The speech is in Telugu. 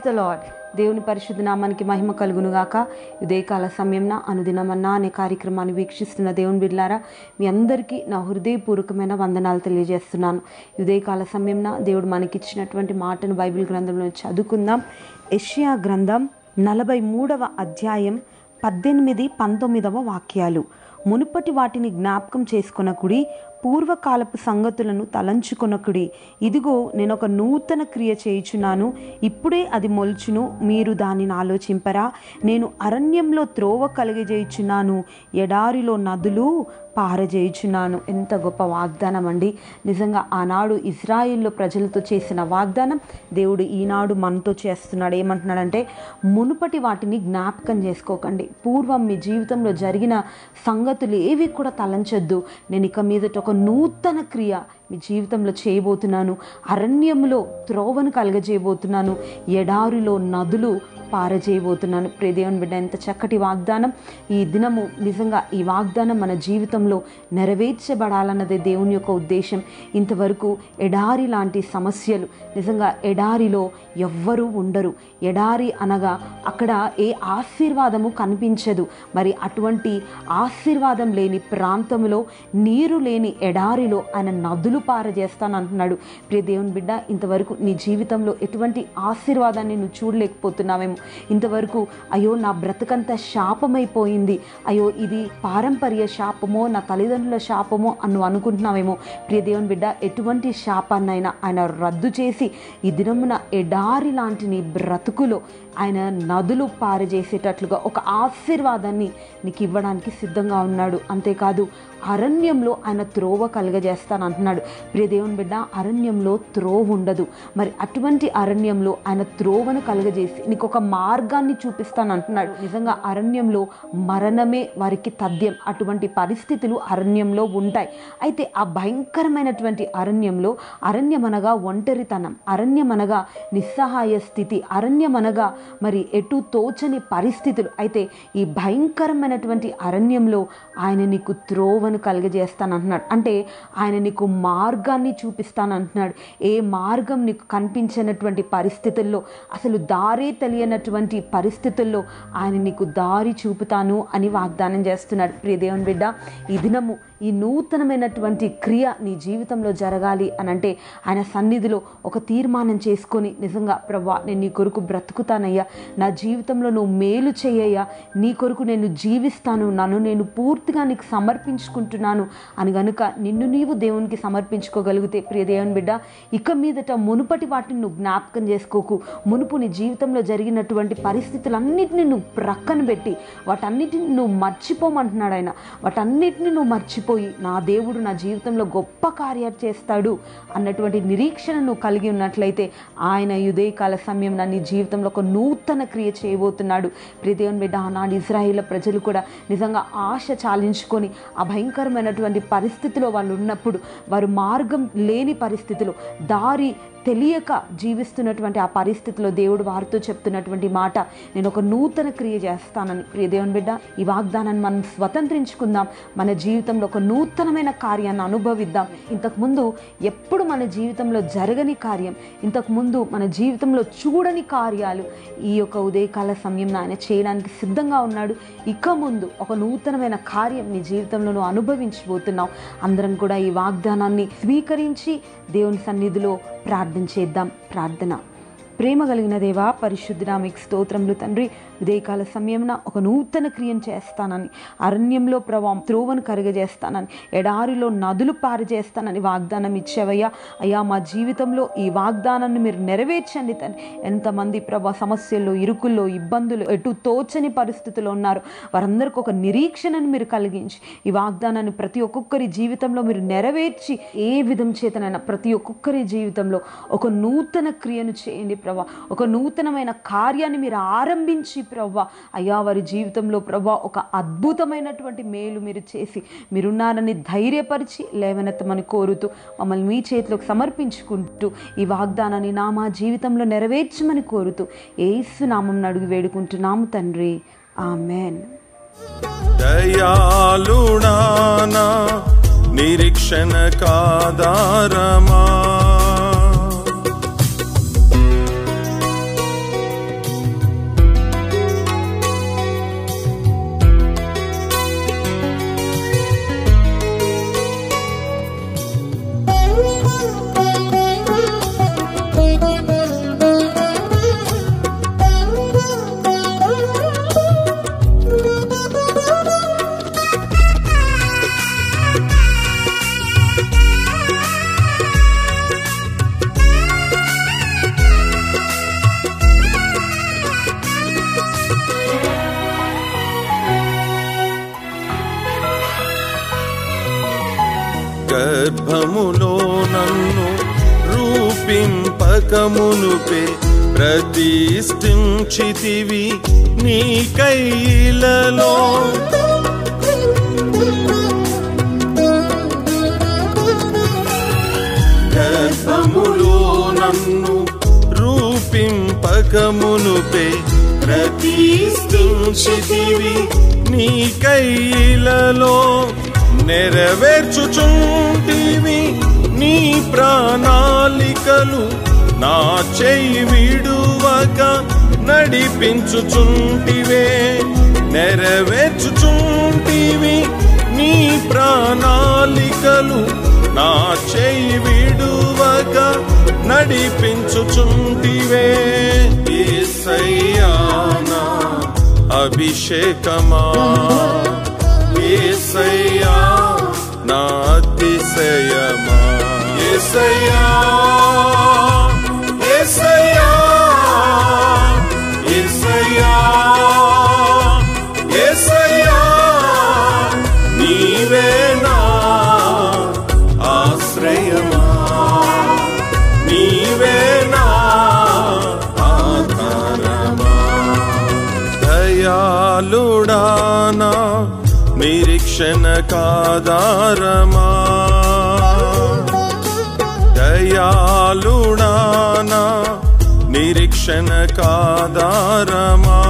ద లాడ్ దేవుని పరిశుద్ధ నామానికి మహిమ కలుగును గాక ఉదయకాల సమయంన అనుదినమన్నా అనే కార్యక్రమాన్ని వీక్షిస్తున్న దేవుని బిడ్లారా మీ అందరికీ నా హృదయపూర్వకమైన వందనాలు తెలియజేస్తున్నాను ఉదయకాల సమయంన దేవుడు మనకిచ్చినటువంటి మాటను బైబిల్ గ్రంథంలో చదువుకుందాం ఎషియా గ్రంథం నలభై మూడవ అధ్యాయం పద్దెనిమిది పంతొమ్మిదవ వాక్యాలు మునుపటి వాటిని జ్ఞాపకం చేసుకొనకుడి పూర్వకాలపు సంగతులను తలంచుకొనకుడి ఇదిగో నేను ఒక నూతన క్రియ చేయుచున్నాను ఇప్పుడే అది మొల్చును మీరు దానిని ఆలోచింపరా నేను అరణ్యంలో త్రోవ కలిగజేయుచున్నాను ఎడారిలో నదులు పారజేయుచున్నాను ఎంత గొప్ప వాగ్దానం అండి నిజంగా ఆనాడు ఇజ్రాయిల్లో ప్రజలతో చేసిన వాగ్దానం దేవుడు ఈనాడు మనతో చేస్తున్నాడు ఏమంటున్నాడంటే మునుపటి వాటిని జ్ఞాపకం చేసుకోకండి పూర్వం మీ జీవితంలో జరిగిన సంగతులు ఏవి కూడా తలంచొద్దు నేను ఇక మీదట ఒక నూతన క్రియ మీ జీవితంలో చేయబోతున్నాను అరణ్యంలో త్రోవను కలగజేయబోతున్నాను ఎడారిలో నదులు పారజేయబోతున్నాను ప్రియదేవుని బిడ్డ ఎంత చక్కటి వాగ్దానం ఈ దినము నిజంగా ఈ వాగ్దానం మన జీవితంలో నెరవేర్చబడాలన్నదే దేవుని యొక్క ఉద్దేశం ఇంతవరకు ఎడారి లాంటి సమస్యలు నిజంగా ఎడారిలో ఎవ్వరూ ఉండరు ఎడారి అనగా అక్కడ ఏ ఆశీర్వాదము కనిపించదు మరి అటువంటి ఆశీర్వాదం లేని ప్రాంతంలో నీరు లేని ఎడారిలో ఆయన నదులు పారజేస్తాను అంటున్నాడు ప్రియ దేవుని బిడ్డ ఇంతవరకు నీ జీవితంలో ఎటువంటి ఆశీర్వాదాన్ని నువ్వు చూడలేకపోతున్నావేమో ఇంతవరకు అయ్యో నా బ్రతుకంతా శాపమైపోయింది అయ్యో ఇది పారంపర్య శాపమో నా తల్లిదండ్రుల శాపమో అని నువ్వు అనుకుంటున్నావేమో ప్రియ దేవుని బిడ్డ ఎటువంటి శాపాన్నైనా ఆయన రద్దు చేసి ఈ దినమున ఎడారి లాంటి నీ బ్రతుకులో ఆయన నదులు పారజేసేటట్లుగా ఒక ఆశీర్వాదాన్ని నీకు ఇవ్వడానికి సిద్ధంగా ఉన్నాడు అంతేకాదు అరణ్యంలో ఆయన త్రోవ కలగజేస్తాను అంటున్నాడు ప్రియ దేవుని బిడ్డ అరణ్యంలో త్రోవ ఉండదు మరి అటువంటి అరణ్యంలో ఆయన త్రోవను కలగజేసి నీకు ఒక మార్గాన్ని చూపిస్తాను అంటున్నాడు నిజంగా అరణ్యంలో మరణమే వారికి తథ్యం అటువంటి పరిస్థితులు అరణ్యంలో ఉంటాయి అయితే ఆ భయంకరమైనటువంటి అరణ్యంలో అరణ్యం అనగా ఒంటరితనం అరణ్యం అనగా నిస్సహాయ స్థితి అరణ్యం అనగా మరి ఎటు తోచని పరిస్థితులు అయితే ఈ భయంకరమైనటువంటి అరణ్యంలో ఆయన నీకు త్రోవను కలుగజేస్తాను అంటున్నాడు అంటే ఆయన నీకు మార్గాన్ని చూపిస్తాను అంటున్నాడు ఏ మార్గం నీకు కనిపించినటువంటి పరిస్థితుల్లో అసలు దారే తెలియనటువంటి పరిస్థితుల్లో ఆయన నీకు దారి చూపుతాను అని వాగ్దానం చేస్తున్నాడు ప్రియ దేవుని బిడ్డ ఈ దినము ఈ నూతనమైనటువంటి క్రియ నీ జీవితంలో జరగాలి అని అంటే ఆయన సన్నిధిలో ఒక తీర్మానం చేసుకొని నిజంగా ప్రభా నేను నీ కొరకు బ్రతుకుతానయ్యా నా జీవితంలో నువ్వు మేలు చేయయ్యా నీ కొరకు నేను జీవిస్తాను నన్ను నేను పూర్తిగా నీకు సమర్పించుకుంటున్నాను అని గనుక నిన్ను నీవు దేవునికి సమర్పించుకోగలిగితే ప్రియ దేవుని బిడ్డ ఇక మీదట మునుపటి వాటిని నువ్వు జ్ఞాపకం చేసుకోకు మునుపు నీ జీవితంలో జరిగినటువంటి పరిస్థితులన్నిటిని నువ్వు ప్రక్కన పెట్టి వాటన్నిటిని నువ్వు మర్చిపోమంటున్నాడు ఆయన వాటన్నిటిని నువ్వు మర్చిపోయి నా దేవుడు నా జీవితంలో గొప్ప కార్యాలు చేస్తాడు అన్నటువంటి నిరీక్షణ నువ్వు కలిగి ఉన్నట్లయితే ఆయన యుదయకాల సమయం నీ జీవితంలో ఒక నూతన క్రియ చేయబోతున్నాడు ప్రియదేవుని బిడ్డ ఆనాడు ఇజ్రాయిల్ ప్రజలు కూడా నిజంగా ఆశ చాలించుకొని ఆ భయంకరమైనటువంటి పరిస్థితిలో వాళ్ళు ఉన్నప్పుడు వారు మార్గం లేని పరిస్థితిలో దారి తెలియక జీవిస్తున్నటువంటి ఆ పరిస్థితిలో దేవుడు వారితో చెప్తున్నటువంటి మాట నేను ఒక నూతన క్రియ చేస్తానని ప్రియ దేవుని బిడ్డ ఈ వాగ్దానాన్ని మనం స్వతంత్రించుకుందాం మన జీవితంలో ఒక నూతనమైన కార్యాన్ని అనుభవిద్దాం ఇంతకుముందు ఎప్పుడు మన జీవితంలో జరగని కార్యం ఇంతకుముందు మన జీవితంలో చూడని కార్యాలు ఈ యొక్క ఉదయకాల సమయంలో ఆయన చేయడానికి సిద్ధంగా ఉన్నాడు ఇక ముందు ఒక నూతనమైన కార్యం నీ జీవితంలో నువ్వు అనుభవించబోతున్నావు అందరం కూడా ఈ వాగ్దానాన్ని స్వీకరించి దేవుని సన్నిధిలో ప్రార్థన చేద్దాం ప్రార్థన ప్రేమ కలిగిన దేవా పరిశుద్ధుడా మీకు స్తోత్రములు తండ్రి ఉదయకాల సమయమున ఒక నూతన క్రియను చేస్తానని అరణ్యంలో ప్రభావం త్రోవను కరుగజేస్తానని ఎడారిలో నదులు పారజేస్తానని వాగ్దానం ఇచ్చావయ్యా అయ్యా మా జీవితంలో ఈ వాగ్దానాన్ని మీరు నెరవేర్చండి తండ్రి ఎంతమంది ప్రభా సమస్యల్లో ఇరుకుల్లో ఇబ్బందులు ఎటు తోచని పరిస్థితుల్లో ఉన్నారు వారందరికీ ఒక నిరీక్షణను మీరు కలిగించి ఈ వాగ్దానాన్ని ప్రతి ఒక్కొక్కరి జీవితంలో మీరు నెరవేర్చి ఏ విధం చేతనైనా ప్రతి ఒక్కొక్కరి జీవితంలో ఒక నూతన క్రియను చేయండి ప్రభా ఒక నూతనమైన కార్యాన్ని మీరు ఆరంభించి ప్రభా అయ్యా వారి జీవితంలో ప్రభా ఒక అద్భుతమైనటువంటి మేలు మీరు చేసి మీరున్నారని ధైర్యపరిచి లేవనెత్తమని కోరుతూ మమ్మల్ని మీ చేతిలోకి సమర్పించుకుంటూ ఈ వాగ్దానాన్ని నా మా జీవితంలో నెరవేర్చమని కోరుతూ ఏసు నామం అడుగు వేడుకుంటున్నాము తండ్రి ఆమెన్ దయాళుడానా నిరీక్షణ కాదారమా గర్భములో నన్ను రూపింపకమునుపే ప్రతిష్ఠించితివి నీ కైలలో గర్భములో నన్ను రూపింపకమునుపే ప్రతిష్ఠించితివి నీ కైలలో నెరవేర్చుచుంటివి నీ ప్రణాళికలు నా చెయ్యి విడువక నడిపించుచుంటివే నెరవేర్చుచుంటివి నీ ప్రణాళికలు నా చెయ్యి విడువక నడిపించుచుంటివే ఏసయ్యానా అభిషేకమా ఏసయ్యా నా అతిశయమా ఏసయ్యా ఏసయ్యా ఏసయ్యా ఏసయ్యా నీవేనా ఆశ్రయమా నీవేనా ఆధారమా దయాళుడానా నిరీక్షణ కాదారమా దయాళుడానా నిరీక్షణ కాదారమా